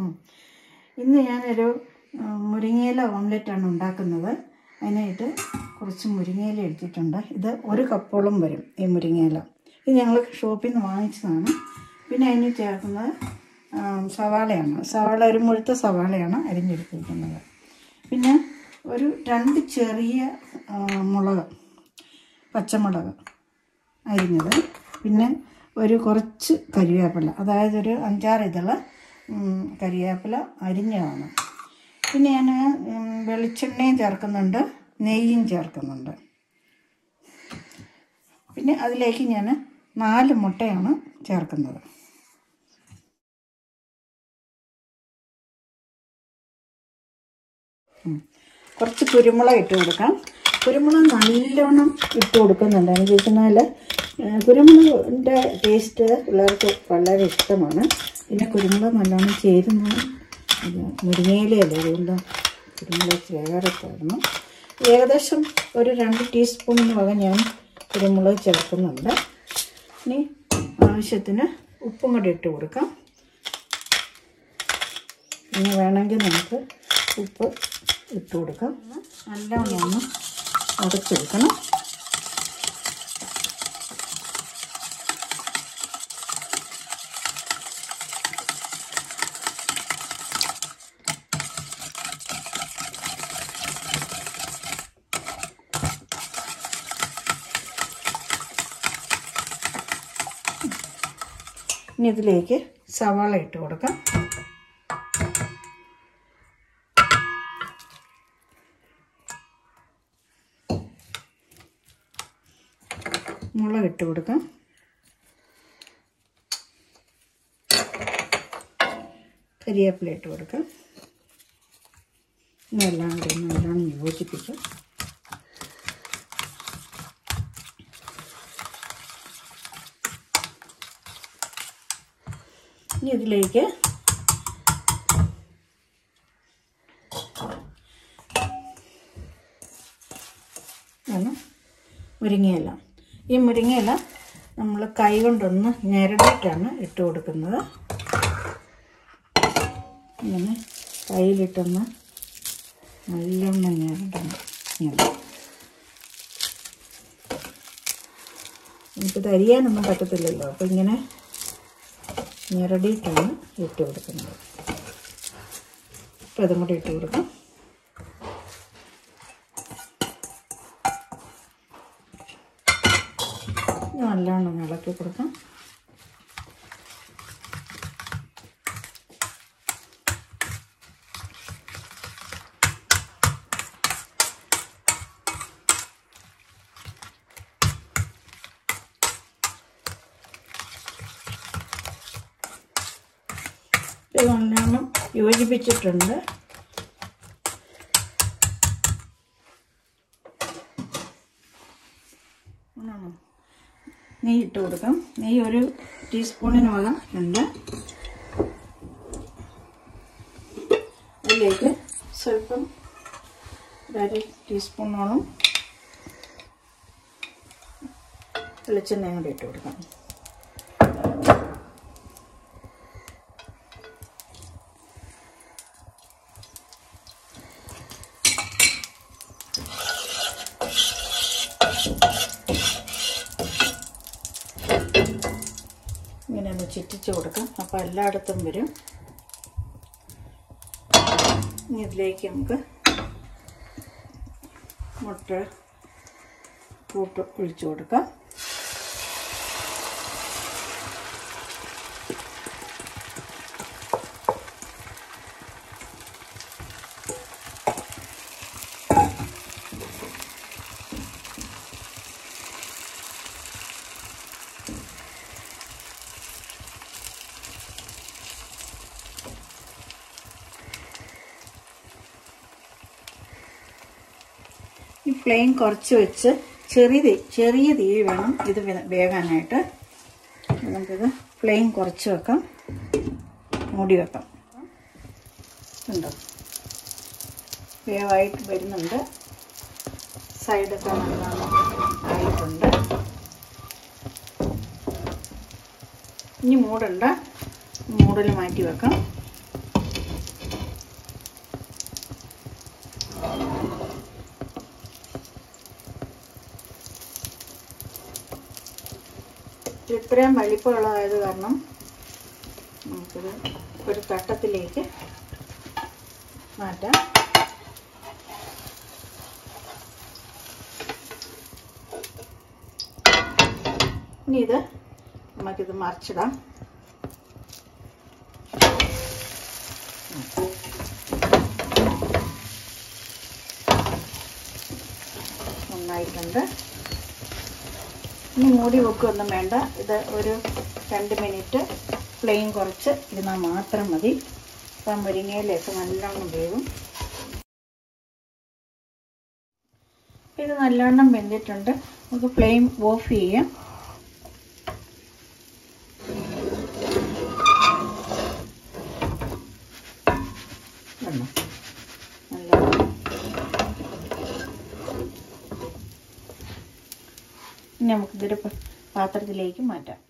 ഉം. ഇന്ന് ഞാനൊരു ഉം, മുരിങ്ങയില ഓംലെറ്റാണ് ഉണ്ടാക്കുന്നത് അതിനായിട്ട് കുറച്ച് മുരിങ്ങയില എടുത്തിട്ടുണ്ട് ഇത് ഒരു കപ്പോളം വരും ഈ മുരിങ്ങയില ഇത് ഞങ്ങൾ ഷോപ്പിൽ നിന്ന് വാങ്ങിച്ചതാണ് പിന്നെ അതിന് ചേർക്കുന്നത് ഉം, സവാളയാണ് സവാള ഒരു മുഴുത്ത സവാളയാണ് അരിഞ്ഞെടുത്തിരിക്കുന്നത് പിന്നെ ഒരു രണ്ട് ചെറിയ ആ, മുളക് പച്ചമുളക് അരിഞ്ഞത് പിന്നെ ഒരു കുറച്ച് കരിവേപ്പില അതായത് ഒരു അഞ്ചാറ് ഇതള ഉം, കരിവേപ്പില അരിഞ്ഞതാണ് പിന്നെ ഞാൻ ഉം, വെളിച്ചെണ്ണയും ചേർക്കുന്നുണ്ട് നെയ്യും ചേർക്കുന്നുണ്ട് പിന്നെ അതിലേക്ക് ഞാൻ നാല് മുട്ടയാണ് ചേർക്കുന്നത് ഉം. കുറച്ച് കുരുമുളക് ഇട്ട് കൊടുക്കാം കുരുമുളക് നല്ലോണം ഇട്ട് കൊടുക്കുന്നുണ്ട് എന്ന് ചോദിച്ചാൽ കുരുമുളകിൻ്റെ ടേസ്റ്റ് പിള്ളേർക്ക് വളരെ ഇഷ്ടമാണ് പിന്നെ കുരുമുളക് നല്ലോണം ചേരുന്ന ഇത് മുരിങ്ങയിലയല്ലേ അതുകൊണ്ട് കുരുമുളക് ചേർത്തായിരുന്നു ഏകദേശം ഒരു രണ്ട് ടീസ്പൂണിന് വക ഞാൻ കുരുമുളക് ചേർക്കുന്നുണ്ട് ഇനി ആവശ്യത്തിന് ഉപ്പും കൂടി ഇട്ട് കൊടുക്കാം ഇനി വേണമെങ്കിൽ നമുക്ക് ഉപ്പ് ഇട്ട് കൊടുക്കാം നല്ലോണം ഒന്ന് അടച്ചെടുക്കണം ഇനി ഇതിലേക്ക് സവാള ഇട്ട് കൊടുക്കാം മുളക് ഇട്ട് കൊടുക്കാം കരിവേപ്പില ഇട്ട് കൊടുക്കാം ഇതെല്ലാം കൂടി ഒന്ന് നല്ലോണം യോജിപ്പിക്കാം ഇനി ഇതിലേക്ക് ആണ് മുരിങ്ങയില ഈ മുരിങ്ങയില നമ്മൾ കൈ കൊണ്ടൊന്ന് ഞെരടിയിട്ടാണ് ഇട്ട് കൊടുക്കുന്നത് ഇങ്ങനെ കയ്യിലിട്ടൊന്ന് നല്ലോണം ഞെരടണം ഇങ്ങനെ നമുക്കിത് അരിയാനൊന്നും പറ്റത്തില്ലല്ലോ അപ്പോൾ ഇങ്ങനെ ഞെരടിയിട്ടാണ് ഇട്ട് കൊടുക്കുന്നത് അപ്പോൾ അതും കൂടി ഇട്ട് കൊടുക്കാം ഇത് നല്ലോണം ഒന്ന് ഇളക്കി കൊടുക്കാം ഇത് നല്ലോണം യോജിപ്പിച്ചിട്ടുണ്ട് ആണോ നെയ്യ് ഇട്ട് കൊടുക്കാം നെയ്യ് ഒരു ടീസ്പൂണിന് വക ഉണ്ട് അതിലേക്ക് സ്വല്പം ഒരു അര ടീസ്പൂണോളം വെളിച്ചെണ്ണയും കൂടി ഇട്ട് കൊടുക്കാം ഇങ്ങനെ ഒന്ന് ചുറ്റിച്ച് കൊടുക്കാം അപ്പോൾ എല്ലായിടത്തും വരും ഇനി ഇതിലേക്ക് നമുക്ക് മുട്ട കൂട്ട് ഒഴിച്ചു കൊടുക്കാം ഈ ഫ്ലെയിം കുറച്ച് വെച്ച് ചെറിയ തീ ചെറിയ തീ വേണം ഇത് വേ- വേകാനായിട്ട് നമുക്കിത് ഫ്ലെയിം കുറച്ച് വെക്കാം മൂടി വെക്കാം ഉണ്ടോ വേവായിട്ട് വരുന്നുണ്ട് സൈഡൊക്കെ നല്ലോണം ആയിട്ടുണ്ട് ഇനി മൂടണ്ട മൂടൽ മാറ്റി വെക്കാം ഇത്രയും വലിപ്പമുള്ളതായത് കാരണം നമുക്കിത് ഒരു തട്ടത്തിലേക്ക് മാറ്റാം ഇനി ഇത് നമുക്കിത് മറിച്ചിടാം നന്നായിട്ടുണ്ട് ഇനി മൂടി വെക്കുകയൊന്നും വേണ്ട ഇത് ഒരു രണ്ട് മിനിറ്റ് ഫ്ലെയിം കുറച്ച് ഇരുന്നാൽ മാത്രം മതി അപ്പം മുരിങ്ങയിലൊക്കെ നല്ലോണം വേവും ഇത് നല്ലോണം വെന്തിട്ടുണ്ട് നമുക്ക് ഫ്ലെയിം ഓഫ് ചെയ്യാം കണ്ടോ? നല്ലോണം ഇനി നമുക്കിതൊരു പ- പാത്രത്തിലേക്ക് മാറ്റാം